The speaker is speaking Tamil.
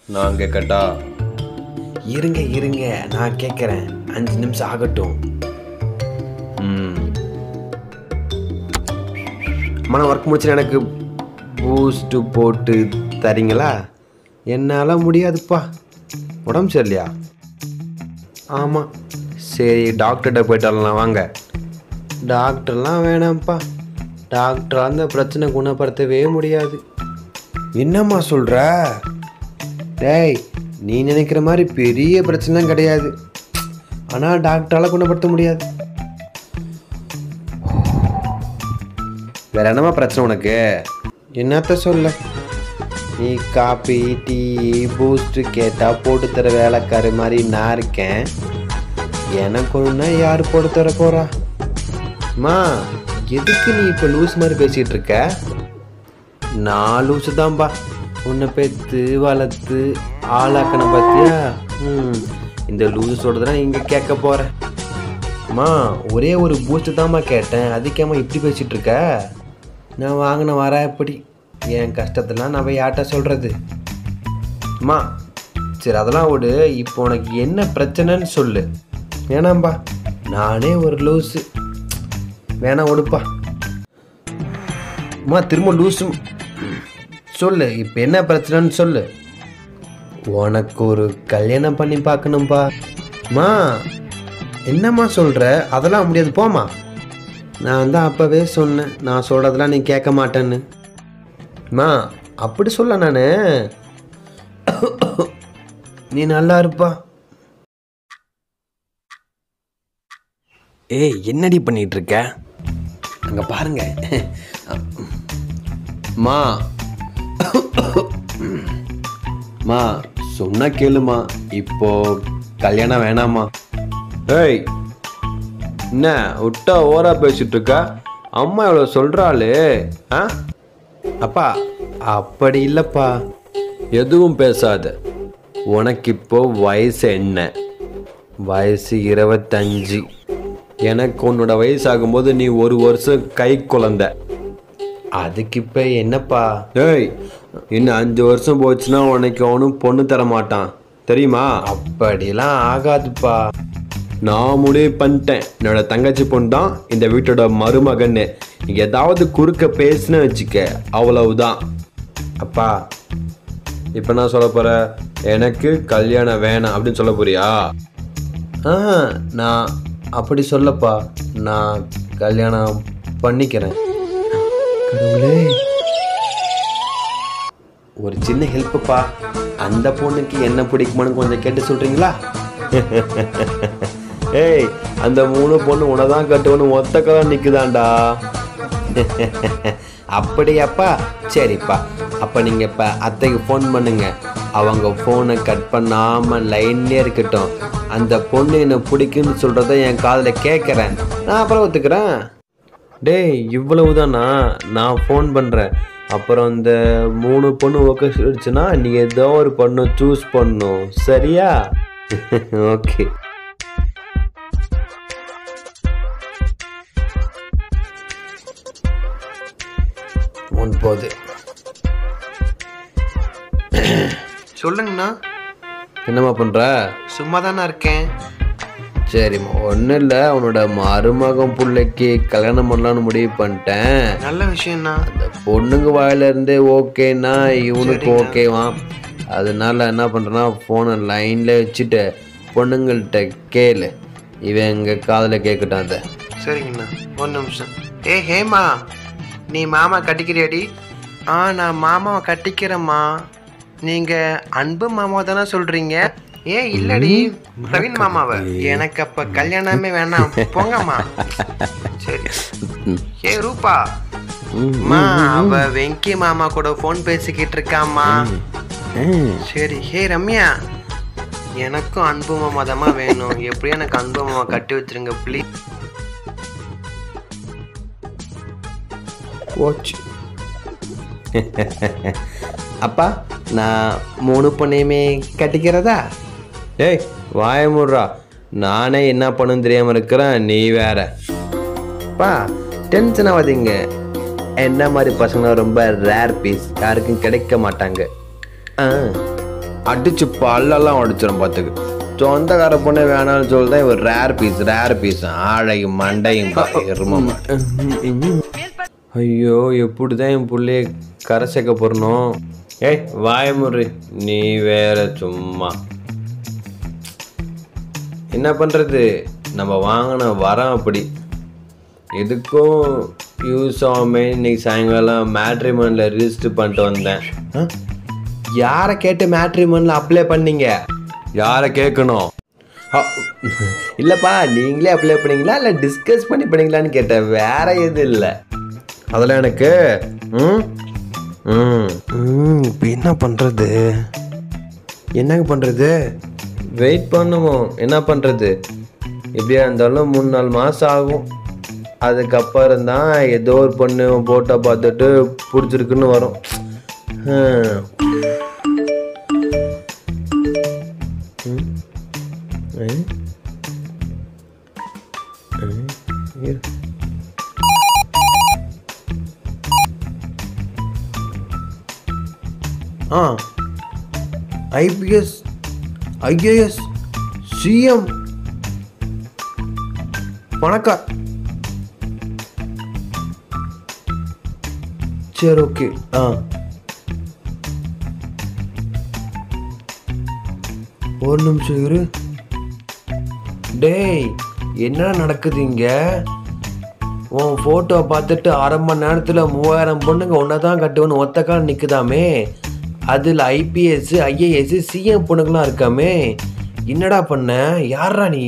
நான் கேட்கட்டா இருங்க இருங்க நான் கேட்குறேன் அஞ்சு நிமிஷம் ஆகட்டும் ம் மன ஒர்க் முடிச்சு எனக்கு பூஸ்ட்டு போட்டு தரீங்களா என்னால் முடியாதுப்பா உடம்பு சரியில்லையா ஆமாம் சரி டாக்டர்கிட்ட போயிட்டு வரலாம் வாங்க டாக்டர்லாம் வேணாம்ப்பா டாக்டர் அந்த பிரச்சனை குணப்படுத்தவே முடியாது என்னம்மா சொல்கிற டேய் நீ நினைக்கிற மாதிரி பெரிய பிரச்சனைலாம் கிடையாது ஆனால் டாக்டரால் குணப்படுத்த முடியாது வேற என்னம்மா பிரச்சனை உனக்கு என்னத்த சொல்ல நீ காப்பி டீ பூஸ்ட்டு கேட்டால் போட்டு தர வேலைக்காரு மாதிரி நான் இருக்கேன் எனக்கு ஒன்றுனா யார் போட்டு தர போறா அம்மா எதுக்கு நீ இப்போ லூஸ் மாதிரி பேசிகிட்டு இருக்க நான் லூஸு தான்பா உன்னை பெற்று வளர்த்து ஆளாக்கன பார்த்தியா ம் இந்த லூஸோட தான் இங்கே கேட்க போகிறேன் அம்மா ஒரே ஒரு பூஸ்ட்டு தாம்மா கேட்டேன் அதுக்கேம்மா இப்படி பேசிகிட்டு இருக்க நான் வாங்கின வர எப்படி என் கஷ்டத்தெல்லாம் நான் போய் யார்கிட்ட சொல்கிறது அம்மா சரி அதெல்லாம் விடு இப்போ உனக்கு என்ன பிரச்சனைன்னு சொல்லு வேணாம்பா நானே ஒரு லூஸு வேணாம் விடுப்பா அம்மா திரும்ப லூஸு சொல்லு இப்போ என்ன பிரச்சனைன்னு சொல்லு உனக்கு ஒரு கல்யாணம் பண்ணி பார்க்கணும்பா அம்மா என்னம்மா சொல்கிற அதெல்லாம் முடியாது போம்மா நான் தான் அப்போவே சொன்னேன் நான் சொல்கிறதெல்லாம் நீ கேட்க மாட்டேன்னு அம்மா அப்படி சொல்ல நான் நீ நல்லா இருப்பா ஏய் என்னடி பண்ணிட்டு இருக்க அங்கே பாருங்க மா மா சொன்னா கேளுமா இப்போ கல்யாணம் வேணாமா ஏய் என்ன விட்டா ஓரா பேசிட்டு இருக்கா அம்மா இவ்வளோ சொல்கிறாளே ஆ அப்பா அப்படி இல்லைப்பா எதுவும் பேசாத உனக்கு இப்போ வயசு என்ன வயசு இருபத்தஞ்சு எனக்கு உன்னோட வயசு ஆகும்போது நீ ஒரு வருஷம் கை குழந்த அதுக்கு இப்போ என்னப்பா ஏய் இன்னும் அஞ்சு வருஷம் போச்சுன்னா உனக்கு அவனும் பொண்ணு தர மாட்டான் தெரியுமா அப்படிலாம் ஆகாதுப்பா நான் முடிவு பண்ணிட்டேன் என்னோட தங்கச்சி பொண்ணு தான் இந்த வீட்டோட மருமகன்னு நீ ஏதாவது குறுக்க பேசுன வச்சுக்க அவ்வளவுதான் அப்பா இப்போ நான் சொல்ல போற எனக்கு கல்யாணம் வேணாம் அப்படின்னு சொல்ல போறியா ஆ நான் அப்படி சொல்லப்பா நான் கல்யாணம் பண்ணிக்கிறேன் கடவுளே ஒரு சின்ன ஹெல்ப்புப்பா அந்த பொண்ணுக்கு என்ன பிடிக்குமான்னு கொஞ்சம் கேட்டு சொல்றீங்களா ஏய் அந்த மூணு பொண்ணு உனதான் கட்டுவனு ஒத்த கதை நிக்குதாண்டா அப்படியாப்பா சரிப்பா அப்போ நீங்கள் இப்போ அத்தைக்கு ஃபோன் பண்ணுங்க அவங்க ஃபோனை கட் பண்ணாமல் லைன்லேயே இருக்கட்டும் அந்த பொண்ணு என்ன பிடிக்குன்னு சொல்கிறத என் காதில் கேட்குறேன் நான் அப்புறம் ஒத்துக்கிறேன் டேய் இவ்வளவுதானா நான் ஃபோன் பண்ணுறேன் அப்புறம் இந்த மூணு பொண்ணு ஓகே சொல்லிடுச்சுன்னா நீ ஏதோ ஒரு பொண்ணு சூஸ் பண்ணும் சரியா ஓகே ஒன் போகுது சொல்லுங்கண்ணா என்னம்மா பண்ணுற சும்மா தானே இருக்கேன் சரிம்மா ஒன்றும் இல்லை உன்னோட மருமகன் பிள்ளைக்கு கல்யாணம் பண்ணலான்னு முடிவு பண்ணிட்டேன் நல்ல விஷயம்ண்ணா அந்த பொண்ணுங்க வாயில இருந்தே ஓகேன்னா இவனுக்கு ஓகேவா அதனால என்ன பண்ணுறேன்னா ஃபோனை லைனில் வச்சுட்டு பொண்ணுங்கள்கிட்ட கேளு இவன் எங்கள் காதில் கேட்கட்டும் அதை சரிங்கண்ணா ஒரு நிமிஷம் ஏ ஹேமா நீ மாமா கட்டிக்கிறியாடி ஆ நான் மாமாவை கட்டிக்கிறேம்மா நீங்க அன்பு மாமாவை தானே சொல்றீங்க ஏன் இல்லடி பிரவீன் மாமாவை எனக்கு அப்ப கல்யாணமே வேணாம் போங்கம்மா சரி ஏ ரூபா அம்மா அவ வெங்கி மாமா கூட ஃபோன் பேசிக்கிட்டு இருக்காம்மா சரி ஹே ரம்யா எனக்கும் அன்பு மாமா தாம்மா வேணும் எப்படியும் எனக்கு அன்பு மாமா கட்டி வச்சிருங்க ப்ளீஸ் போச்சு அப்பா நான் மூணு பொண்ணையுமே கட்டிக்கிறதா ஏய் வாய முடுறா நானே என்ன பண்ணுன்னு தெரியாமல் இருக்கிறேன் நீ வேற பா டென்ஷன் ஆகாதீங்க என்ன மாதிரி பசங்க ரொம்ப ரேர் பீஸ் யாருக்கும் கிடைக்க மாட்டாங்க ஆ அடிச்சு பல்லெல்லாம் உடைச்சிடும் பார்த்துக்கு சொந்தக்கார பொண்ணே வேணாம்னு சொல்லி தான் இவர் ரேர் பீஸ் ரேர் பீஸ் ஆழையும் மண்டையும் எரும ஐயோ எப்படி தான் என் புள்ளைய கரை சேர்க்க போறணும் ஏய் வாயமுறி நீ வேற சும்மா என்ன பண்ணுறது நம்ம வாங்கின வரம் அப்படி எதுக்கும் யூஸ் ஆகாம இன்னைக்கு சாயங்காலம் மேட்ரிமோனில் ரிஜிஸ்டர் பண்ணிட்டு வந்தேன் ஆ? யாரை கேட்டு மேட்ரிமோனில் அப்ளை பண்ணீங்க யாரை கேட்கணும் அ, இல்லைப்பா நீங்களே அப்ளை பண்ணீங்களா இல்லை டிஸ்கஸ் பண்ணி பண்ணீங்களான்னு கேட்டேன் வேற எதுவும் இல்லை அதெல்லாம் எனக்கு ம் ம் ம் இப்போ என்ன பண்ணுறது என்னங்க பண்ணுறது வெயிட் பண்ணுவோம் என்ன பண்ணுறது எப்படியா இருந்தாலும் மூணு நாலு மாதம் ஆகும் அதுக்கப்புறம் தான் ஏதோ ஒரு பொண்ணு போட்டோ பார்த்துட்டு பிடிச்சிருக்குன்னு வரும் ஹம். ம். ம். ம். இரு. ஆ ஐபிஎஸ் ஐஏஎஸ் சிஎம் வணக்கம் சரி ஓகே ஆ ஒரு நிமிஷம் இரு டேய் என்ன நடக்குது இங்க உன் ஃபோட்டோ பார்த்துட்டு அரை மணி நேரத்தில் மூவாயிரம் பொண்ணுங்க ஒன்றை தான் கட்டுவேன்னு ஒத்த கால் நிற்குதாமே அதில் ஐபிஎஸ் ஐஏஎஸ் சிஎம் பொண்ணுங்களாம் இருக்காமே என்னடா பண்ண யாரா நீ